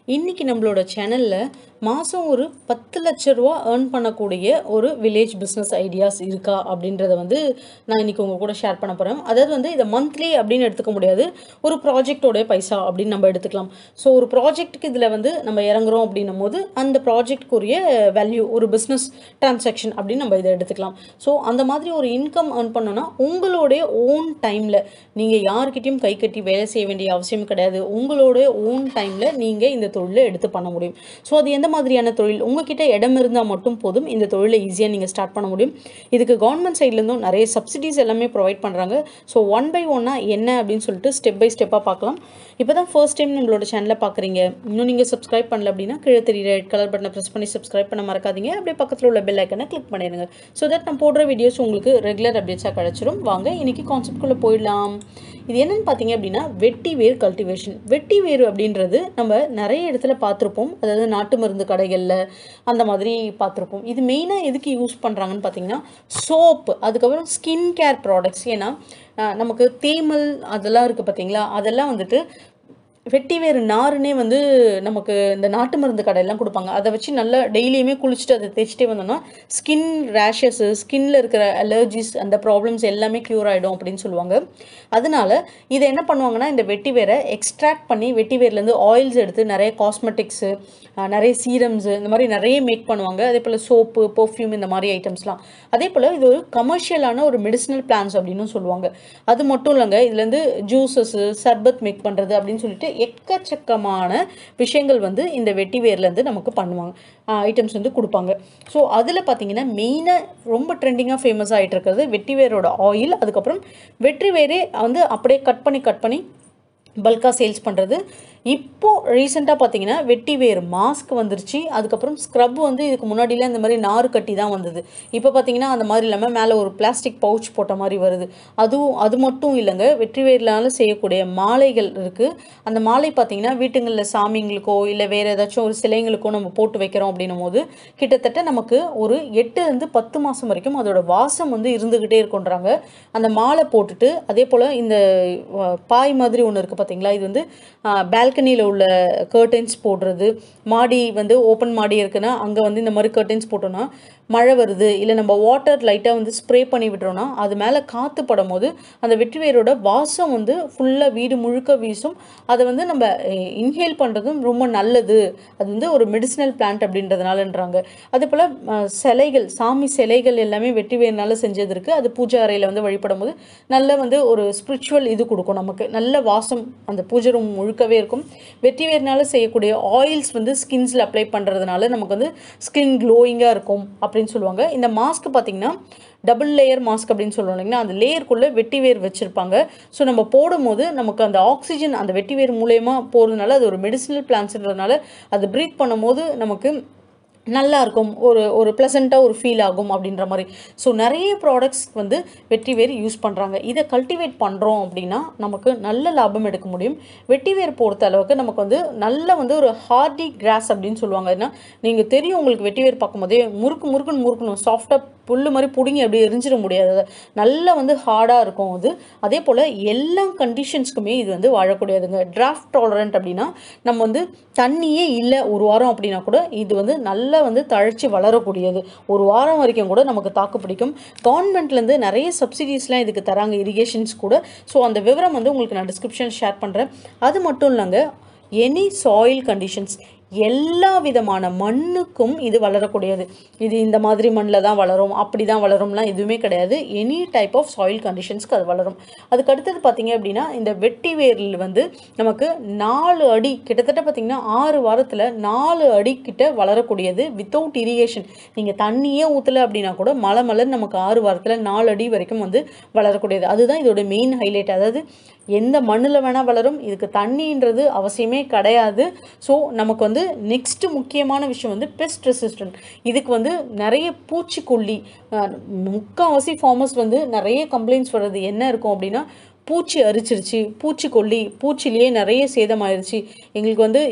இன்றைக்கி நம்மளோட சேனலில் மாதம் ஒரு பத்து லட்ச ரூபா ஏர்ன் பண்ணக்கூடிய ஒரு வில்லேஜ் பிஸ்னஸ் ஐடியாஸ் இருக்கா அப்படின்றத வந்து நான் இன்றைக்கி உங்கள் கூட ஷேர் பண்ண போகிறேன் அதாவது வந்து இதை மந்த்லி அப்படின்னு எடுத்துக்க முடியாது ஒரு ப்ராஜெக்டோட பைசா அப்படின்னு நம்ம எடுத்துக்கலாம் ஸோ ஒரு ப்ராஜெக்ட்டுக்கு இதில் வந்து நம்ம இறங்குறோம் அப்படின்னும் போது அந்த ப்ராஜெக்ட்க்குரிய வேல்யூ ஒரு பிஸ்னஸ் டிரான்சாக்ஷன் அப்படின்னு நம்ம இதை எடுத்துக்கலாம் ஸோ அந்த மாதிரி ஒரு இன்கம் ஏர்ன் பண்ணோன்னா உங்களுடைய ஓன் டைமில் நீங்கள் யார்கிட்டயும் கை கட்டி வேலை செய்ய வேண்டிய அவசியம் கிடையாது உங்களோட ஓன் டைமில் நீங்கள் இந்த தொழிலை எடுத்து பண்ண முடியும் ஸோ அது எந்த மாதிரியான தொழில் உங்ககிட்ட இடம் இருந்தால் மட்டும் போதும் இந்த தொழிலை ஈஸியாக நீங்கள் ஸ்டார்ட் பண்ண முடியும் இதுக்கு கவர்மெண்ட் சைட்லேருந்தும் நிறைய சப்சிடிஸ் எல்லாமே ப்ரொவைட் பண்ணுறாங்க ஸோ ஒன் பை ஒன்னாக என்ன அப்படின்னு சொல்லிட்டு ஸ்டெப் பை ஸ்டெப்பாக பார்க்கலாம் இப்போ தான் ஃபர்ஸ்ட் டைம் நம்மளோட சேனலை பார்க்குறீங்க இன்னும் நீங்கள் சப்ஸ்கிரைப் பண்ணல அப்படின்னா கீழே தெரிய ரெட் கலர் பட்டனை ப்ரெஸ் பண்ணி சப்ஸ்கிரைப் பண்ண மறக்காதீங்க அப்படியே பக்கத்தில் உள்ள பெல் ஐக்கனை கிளிக் பண்ணிடுங்க ஸோ தட் நான் போடுற வீடியோஸ் உங்களுக்கு ரெகுலர் அப்டேட்ஸாக கிடச்சிரும் வாங்க இன்றைக்கி கான்செப்ட்குள்ளே போயிடலாம் இது என்னன்னு பார்த்தீங்க அப்படின்னா வெட்டி வேர் கல்டிவேஷன் வெட்டி வேர் அப்படின்றது நம்ம நிறைய இடத்துல பார்த்துருப்போம் அதாவது நாட்டு மருந்து கடைகளில் அந்த மாதிரி பார்த்துருப்போம் இது மெயினாக எதுக்கு யூஸ் பண்ணுறாங்கன்னு பார்த்தீங்கன்னா சோப் அதுக்கப்புறம் ஸ்கின் கேர் ப்ராடக்ட்ஸ் ஏன்னா அஹ், நமக்கு தேமல் அதெல்லாம் இருக்குது பார்த்தீங்களா அதெல்லாம் வந்துட்டு வெட்டி வேறு நாருனே வந்து நமக்கு இந்த நாட்டு மருந்து கடையெல்லாம் கொடுப்பாங்க அதை வச்சு நல்லா டெய்லியுமே குளிச்சுட்டு அதை தேய்ச்சிட்டே வந்தோம்னா ஸ்கின் ரேஷஸ் ஸ்கின்ல இருக்கிற அலர்ஜிஸ் அந்த ப்ராப்ளம்ஸ் எல்லாமே க்யூர் ஆகிடும் அப்படின்னு சொல்லுவாங்க அதனால இதை என்ன பண்ணுவாங்கன்னா இந்த வெட்டி வேரை எக்ஸ்ட்ராக்ட் பண்ணி வெட்டி வேர்லேருந்து ஆயில்ஸ் எடுத்து நிறைய காஸ்மெட்டிக்ஸு நிறைய சீரம்ஸு இந்த மாதிரி நிறைய மேக் பண்ணுவாங்க அதே போல் சோப்பு பெர்ஃப்யூம் இந்த மாதிரி ஐட்டம்ஸ்லாம் அதே போல் இது ஒரு கமர்ஷியலான ஒரு மெடிசினல் பிளான்ஸ் அப்படின்னு சொல்லுவாங்க அது மட்டும் இல்லைங்க இதுலேருந்து ஜூஸஸ்ஸு சர்பத் மேக் பண்ணுறது அப்படின்னு சொல்லிட்டு எக்கச்சக்கமான விஷயங்கள் வந்து இந்த வெட்டி வேர்லேருந்து நமக்கு பண்ணுவாங்க ஐட்டம்ஸ் வந்து கொடுப்பாங்க ஸோ அதில் பார்த்தீங்கன்னா மெயினாக ரொம்ப ட்ரெண்டிங்காக ஃபேமஸ் ஆகிட்டு இருக்கிறது வெட்டி வேரோட ஆயில் அதுக்கப்புறம் வெற்றி வேரே வந்து அப்படியே கட் பண்ணி கட் பண்ணி பல்காக சேல்ஸ் பண்ணுறது இப்போது ரீசெண்டாக பார்த்தீங்கன்னா வெட்டி வேர் மாஸ்க் வந்துருச்சு அதுக்கப்புறம் ஸ்க்ரப் வந்து இதுக்கு முன்னாடிலாம் இந்த மாதிரி நார் கட்டி தான் வந்தது இப்போ பார்த்தீங்கன்னா அந்த மாதிரி இல்லாமல் மேலே ஒரு பிளாஸ்டிக் பவுச் போட்ட மாதிரி வருது அதுவும் அது மட்டும் இல்லைங்க வெற்றி வேர்லால செய்யக்கூடிய மாலைகள் இருக்குது அந்த மாலை பார்த்தீங்கன்னா வீட்டுங்களில் சாமிங்களுக்கோ இல்லை வேறு ஏதாச்சும் ஒரு சிலைங்களுக்கோ நம்ம போட்டு வைக்கிறோம் அப்படின்னும் போது கிட்டத்தட்ட நமக்கு ஒரு எட்டுலேருந்து பத்து மாதம் வரைக்கும் அதோட வாசம் வந்து இருந்துக்கிட்டே இருக்குன்றாங்க அந்த மாலை போட்டுட்டு அதே போல் இந்த அஹ், பாய் மாதிரி ஒன்று இருக்குது பார்த்தீங்களா இது வந்து பால்கனியில் உள்ள கர்டன்ஸ் போடுறது மாடி வந்து ஓப்பன் மாடி இருக்குன்னா அங்கே வந்து இந்த மாதிரி கர்டன்ஸ் போட்டோன்னா மழை வருது இல்லை நம்ம வாட்டர் லைட்டாக வந்து ஸ்ப்ரே பண்ணி விட்டுறோன்னா அது மேலே காற்று படும் போது அந்த வெற்றி வேரோட வாசம் வந்து ஃபுல்லாக வீடு முழுக்க வீசும் அதை வந்து நம்ம இன்ஹேல் பண்ணுறதும் ரொம்ப நல்லது அது வந்து ஒரு மெடிசினல் பிளான்ட் அப்படின்றதுனாலன்றாங்க அதே போல் சிலைகள் சாமி சிலைகள் எல்லாமே வெற்றி வேர்னால செஞ்சது இருக்குது அது பூஜை அறையில் வந்து வழிபடும் போது நல்ல வந்து ஒரு ஸ்பிரிச்சுவல் இது கொடுக்கும் நமக்கு நல்ல வாசம் அந்த பூஜை ரூம் முழுக்கவே இருக்கும் வெற்றி வேர்னால செய்யக்கூடிய ஆயில்ஸ் வந்து ஸ்கின்ஸில் அப்ளை பண்ணுறதுனால நமக்கு வந்து ஸ்கின் க்ளோயிங்காக இருக்கும் அப்படின்னு சொல்லுவாங்க இந்த மாஸ்க் பார்த்தீங்கன்னா டபுள் லேயர் மாஸ்க் அப்படின்னு சொல்லுவோம் இல்லைங்களா அந்த லேயருக்குள்ளே வெட்டி வேர் வச்சுருப்பாங்க ஸோ நம்ம போடும்போது நமக்கு அந்த ஆக்சிஜன் அந்த வெட்டி வேர் மூலயமா போகிறதுனால அது ஒரு மெடிசினல் பிளான்ஸ்ன்றதுனால அது ப்ரீத் பண்ணும்போது நமக்கு நல்லா இருக்கும் ஒரு ஒரு ப்ளசண்ட்டாக ஒரு ஃபீல் ஆகும் அப்படின்ற மாதிரி ஸோ நிறைய ப்ராடக்ட்ஸ் வந்து வெட்டி வேர் யூஸ் பண்ணுறாங்க இதை கல்டிவேட் பண்ணுறோம் அப்படின்னா நமக்கு நல்ல லாபம் எடுக்க முடியும் வெட்டி வேர் பொறுத்த அளவுக்கு நமக்கு வந்து நல்ல வந்து ஒரு ஹார்டி கிராஸ் அப்படின்னு சொல்லுவாங்க ஏன்னா நீங்கள் தெரியும் உங்களுக்கு வெட்டி வேர் பார்க்கும்போதே முறுக்கு முறுக்குன்னு முறுக்கணும் சாஃப்டாக புல்லு மாதிரி பிடுங்கி அப்படியே எரிஞ்சிட முடியாது அது நல்லா வந்து ஹார்டாக இருக்கும் அது அதே போல் எல்லா கண்டிஷன்ஸ்க்குமே இது வந்து வாழக்கூடியதுங்க டிராஃப்ட் டாலரண்ட் அப்படின்னா நம்ம வந்து தண்ணியே இல்லை ஒரு வாரம் அப்படின்னா கூட இது வந்து நல்லா வந்து தழைச்சி வளரக்கூடியது ஒரு வாரம் வரைக்கும் கூட நமக்கு தாக்கு பிடிக்கும் கவர்மெண்ட்லேருந்து நிறைய சப்சிடிஸ்லாம் இதுக்கு தராங்க இரிகேஷன்ஸ் கூட ஸோ அந்த விவரம் வந்து உங்களுக்கு நான் டிஸ்கிரிப்ஷன் ஷேர் பண்ணுறேன் அது மட்டும் இல்லைங்க எனி சாயில் கண்டிஷன்ஸ் எல்லா விதமான மண்ணுக்கும் இது வளரக்கூடியது இது இந்த மாதிரி மண்ணில் தான் வளரும் அப்படி தான் வளரும்லாம் எதுவுமே கிடையாது எனி டைப் ஆஃப் சாயில் கண்டிஷன்ஸ்க்கு அது வளரும் அதுக்கு அடுத்தது பார்த்தீங்க அப்படின்னா இந்த வெட்டி வேரில் வந்து நமக்கு நாலு அடி கிட்டத்தட்ட பார்த்தீங்கன்னா ஆறு வாரத்தில் நாலு அடி கிட்ட வளரக்கூடியது வித்தவுட் இரிகேஷன் நீங்கள் தண்ணியே ஊற்றலை அப்படின்னா கூட மலை மலர் நமக்கு ஆறு வாரத்தில் நாலு அடி வரைக்கும் வந்து வளரக்கூடியது அதுதான் இதோட மெயின் ஹைலைட் அதாவது எந்த மண்ணில் வேணால் வளரும் இதுக்கு தண்ணின்றது அவசியமே கிடையாது ஸோ நமக்கு வந்து நெக்ஸ்ட் முக்கியமான விஷயம் வந்து பெஸ்ட் ரெசிஸ்டன்ட் இதுக்கு வந்து நிறைய பூச்சிக்கொல்லி அஹ், முக்கால்வாசி ஃபார்மர்ஸ் வந்து நிறைய கம்ப்ளைண்ட்ஸ் வர்றது என்ன இருக்கும் அப்படின்னா பூச்சி அரிச்சிருச்சு பூச்சிக்கொல்லி பூச்சிலேயே நிறைய சேதமாயிருச்சு எங்களுக்கு வந்து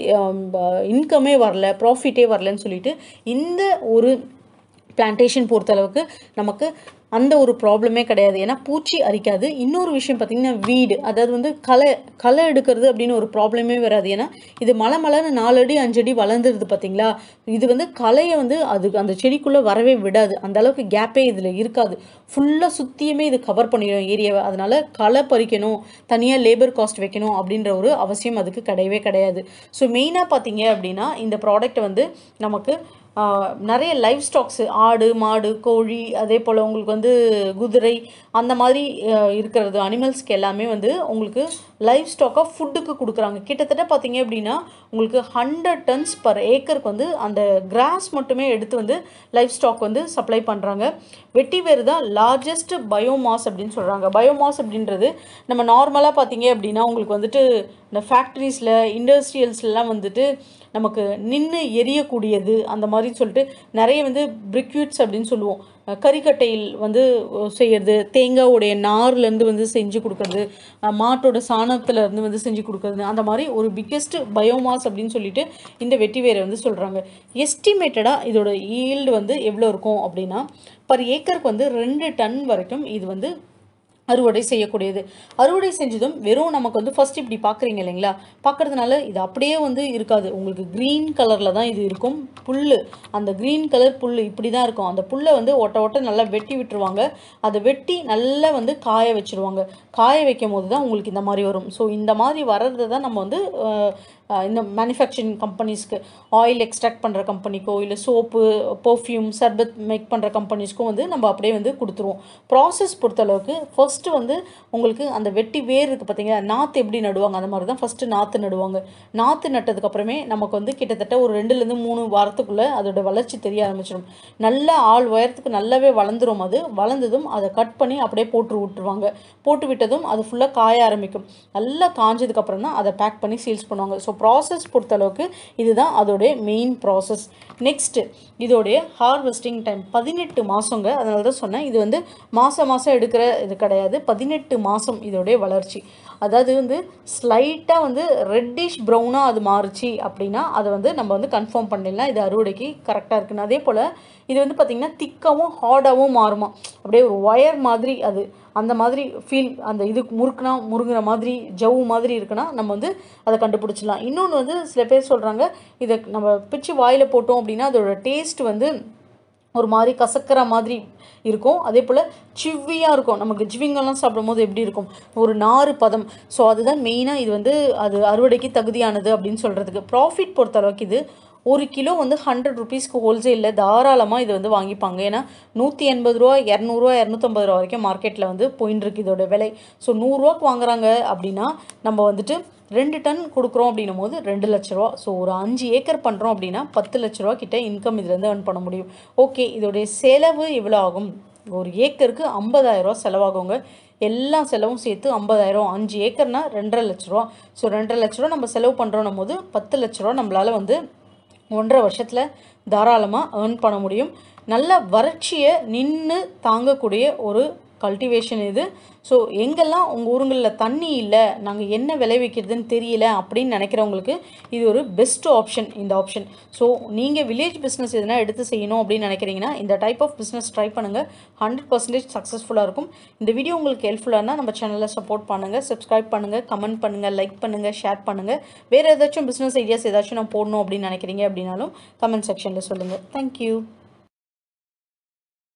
இன்கமே வரல ப்ராஃபிட்டே வரலன்னு சொல்லிட்டு இந்த ஒரு பிளான்டேஷன் பொறுத்தளவுக்கு நமக்கு அந்த ஒரு ப்ராப்ளமே கிடையாது ஏன்னா பூச்சி அரிக்காது இன்னொரு விஷயம் பார்த்திங்கன்னா வீடு அதாவது வந்து களை களை எடுக்கிறது அப்படின்னு ஒரு ப்ராப்ளமே வராது ஏன்னா இது மலை மலைன்னு நாலு அடி அஞ்சு அடி வளர்ந்துருது பார்த்தீங்களா இது வந்து களையை வந்து அது அந்த செடிக்குள்ளே வரவே விடாது அந்த அளவுக்கு கேப்பே இதில் இருக்காது ஃபுல்லாக சுற்றியுமே இது கவர் பண்ணிடும் ஏரியாவை அதனால் களை பறிக்கணும் தனியாக லேபர் காஸ்ட் வைக்கணும் அப்படின்ற ஒரு அவசியம் அதுக்கு கிடையவே கிடையாது ஸோ மெயினாக பார்த்தீங்க அப்படின்னா இந்த ப்ராடக்ட் வந்து நமக்கு ஆஹ், நிறைய லைஃப் ஸ்டாக்ஸு ஆடு மாடு கோழி அதே போல் உங்களுக்கு வந்து குதிரை அந்த மாதிரி ஆஹ், இருக்கிறது அனிமல்ஸ்க்கு எல்லாமே வந்து உங்களுக்கு லைஃப் ஸ்டாக்காக ஃபுட்டுக்கு கொடுக்குறாங்க கிட்டத்தட்ட பார்த்தீங்க அப்படின்னா உங்களுக்கு ஹண்ட்ரட் டன்ஸ் பர் ஏக்கருக்கு வந்து அந்த கிராஸ் மட்டுமே எடுத்து வந்து லைஃப் ஸ்டாக் வந்து சப்ளை பண்ணுறாங்க வெட்டி வேறு தான் லார்ஜஸ்ட் பயோமாஸ் அப்படின்னு சொல்கிறாங்க பயோமாஸ் அப்படின்றது நம்ம நார்மலாக பார்த்தீங்க அப்படின்னா உங்களுக்கு வந்துட்டு இந்த ஃபேக்ட்ரிஸில் இண்டஸ்ட்ரியல்ஸ்லாம் வந்துட்டு நமக்கு நின்று எரியக்கூடியது அந்த மாதிரி சொல்லிட்டு நிறைய வந்து பிரிக்யூட்ஸ் அப்படின்னு சொல்லுவோம் அஹ் கறிக்கட்டையில் வந்து அஹ், செய்யறது தேங்காவுடைய நார்லேருந்து வந்து செஞ்சு கொடுக்கறது அஹ், மாட்டோட சாணத்துல இருந்து வந்து செஞ்சு கொடுக்கறது அந்த மாதிரி ஒரு பிக்கெஸ்ட் பயோமாஸ் அப்படின்னு சொல்லிட்டு இந்த வெட்டி வேரை வந்து சொல்கிறாங்க எஸ்டிமேட்டடாக இதோட ஈல்டு வந்து எவ்வளோ இருக்கும் அப்படின்னா பர் ஏக்கருக்கு வந்து ரெண்டு டன் வரைக்கும் இது வந்து அறுவடை செய்யக்கூடியது அறுவடை செஞ்சதும் வெறும் நமக்கு வந்து ஃபர்ஸ்ட் இப்படி பார்க்குறீங்க இல்லைங்களா பார்க்கறதுனால இது அப்படியே வந்து இருக்காது உங்களுக்கு க்ரீன் கலரில் தான் இது இருக்கும் புல் அந்த க்ரீன் கலர் புல் இப்படி தான் இருக்கும் அந்த புல்லை வந்து ஒட்ட ஒட்ட நல்லா வெட்டி விட்டுருவாங்க அதை வெட்டி நல்லா வந்து காய வச்சிருவாங்க காய வைக்கும் போது தான் உங்களுக்கு இந்த மாதிரி வரும் ஸோ இந்த மாதிரி வர்றது தான் நம்ம வந்து அஹ், அஹ், இந்த மேனுஃபேக்சரிங் கம்பெனிஸ்க்கு ஆயில் எக்ஸ்ட்ராக்ட் பண்ணுற கம்பெனிக்கோ இல்லை சோப்பு பர்ஃப்யூம் சர்பத் மேக் பண்ணுற கம்பெனிஸ்க்கும் வந்து நம்ம அப்படியே வந்து கொடுத்துருவோம் ப்ராசஸ் பொறுத்தளவுக்கு ஃபர்ஸ்ட்டு வந்து உங்களுக்கு அந்த வெட்டி வேர் இருக்குது பார்த்தீங்களா நாற்று எப்படி நடுவாங்க அந்த மாதிரி தான் ஃபஸ்ட்டு நாற்று நடுவாங்க நாற்று நட்டதுக்கப்புறமே நமக்கு வந்து கிட்டத்தட்ட ஒரு ரெண்டுலேருந்து மூணு வாரத்துக்குள்ளே அதோட வளர்ச்சி தெரிய ஆரம்பிச்சிடும் நல்லா ஆள் உயரத்துக்கு நல்லாவே வளர்ந்துரும் அது வளர்ந்ததும் அதை கட் பண்ணி அப்படியே போட்டு விட்டுருவாங்க போட்டு விட்டதும் அது ஃபுல்லாக காய ஆரம்பிக்கும் நல்லா காஞ்சதுக்கப்புறம் தான் அதை பேக் பண்ணி சீல்ஸ் பண்ணுவாங்க ஸோ ப்ராசஸ் பொறுத்தளவுக்கு இதுதான் அதோடைய மெயின் ப்ராசஸ் நெக்ஸ்ட்டு இதோடைய ஹார்வெஸ்டிங் டைம் பதினெட்டு மாதங்க அதனால தான் சொன்னேன் இது வந்து மாதம் மாதம் எடுக்கிற இது கிடையாது பதினெட்டு மாதம் இதோடைய வளர்ச்சி அதாவது வந்து ஸ்லைட்டாக வந்து ரெட்டிஷ் ப்ரௌனாக அது மாறுச்சு அப்படின்னா அதை வந்து நம்ம வந்து கன்ஃபார்ம் பண்ணிடலாம் இது அறுவடைக்கு கரெக்டாக இருக்குன்னு அதே போல் இது வந்து பார்த்திங்கன்னா திக்காகவும் ஹார்டாகவும் மாறுமா அப்படியே ஒரு ஒயர் மாதிரி அது அந்த மாதிரி ஃபீல் அந்த இது முறுக்குனா முருங்குற மாதிரி ஜவ்வு மாதிரி இருக்குன்னா நம்ம வந்து அதை கண்டுபிடிச்சிடலாம் இன்னொன்று வந்து சில பேர் சொல்கிறாங்க இதை நம்ம பிச்சு வாயில் போட்டோம் அப்படின்னா அதோட டேஸ்ட் வந்து ஒரு மாதிரி கசக்கிற மாதிரி இருக்கும் அதே போல் சிவ்வியாக இருக்கும் நமக்கு ஜிவிங்கெல்லாம் சாப்பிடும்போது எப்படி இருக்கும் ஒரு நாறு பதம் ஸோ அதுதான் மெயினாக இது வந்து அது அறுவடைக்கு தகுதியானது அப்படின்னு சொல்கிறதுக்கு ப்ராஃபிட் பொறுத்தளவுக்கு இது ஒரு கிலோ வந்து ஹண்ட்ரட் ருபீஸ்க்கு ஹோல்சேலில் தாராளமாக இது வந்து வாங்கிப்பாங்க ஏன்னா நூற்றி எண்பது ரூபா இரநூறுவா இரநூத்தம்பது ரூபா வரைக்கும் மார்க்கெட்டில் வந்து போயின்னு இருக்கு இதோட விலை ஸோ நூறுரூவாக்கு வாங்குறாங்க அப்படின்னா நம்ம வந்துட்டு ரெண்டு டன் கொடுக்குறோம் அப்படின்னும் போது ரெண்டு லட்ச ரூபா ஸோ ஒரு அஞ்சு ஏக்கர் பண்ணுறோம் அப்படின்னா பத்து லட்ச ரூபா கிட்ட இன்கம் இதுலேருந்து earn பண்ண முடியும் ஓகே இதோடைய செலவு எவ்வளோ ஆகும் ஒரு ஏக்கருக்கு 50000 ரூபா செலவாகுங்க எல்லா செலவும் சேர்த்து ஐம்பதாயிரம் அஞ்சு ஏக்கர்னா ரெண்டரை லட்ச ரூபா ஸோ ரெண்டரை லட்ச ரூபா நம்ம செலவு பண்ணுறோம் போது பத்து லட்ச ரூபா நம்மளால் வந்து ஒன்றரை வருஷத்தில் தாராளமாக ஏர்ன் பண்ண முடியும் நல்ல வறட்சியை நின்று தாங்கக்கூடிய ஒரு கல்டிவேஷன் இது ஸோ எங்கெல்லாம் உங்கள் ஊருங்களில் தண்ணி இல்லை நாங்கள் என்ன விளைவிக்கிறதுன்னு தெரியல அப்படின்னு நினைக்கிறவங்களுக்கு இது ஒரு பெஸ்ட் ஆப்ஷன் இந்த ஆப்ஷன் ஸோ நீங்கள் வில்லேஜ் பிஸ்னஸ் எதுனா எடுத்து செய்யணும் அப்படின்னு நினைக்கிறீங்கன்னா இந்த டைப் ஆஃப் பிஸ்னஸ் ட்ரை பண்ணுங்கள் ஹண்ட்ரட் பர்சன்டேஜ் சக்ஸஸ்ஃபுல்லாக இருக்கும் இந்த வீடியோ உங்களுக்கு ஹெல்ப்ஃபுல்லாக இருந்தால் நம்ம சேனலில் சப்போர்ட் பண்ணுங்கள் சப்ஸ்கிரைப் பண்ணுங்கள் கமெண்ட் பண்ணுங்கள் லைக் பண்ணுங்கள் ஷேர் பண்ணுங்கள் வேறு ஏதாச்சும் பிஸ்னஸ் ஐடியாஸ் ஏதாச்சும் நான் போடணும் அப்படின்னு நினைக்கிறீங்க அப்படின்னாலும் கமெண்ட் செக்ஷனில் சொல்லுங்கள் தேங்க்யூ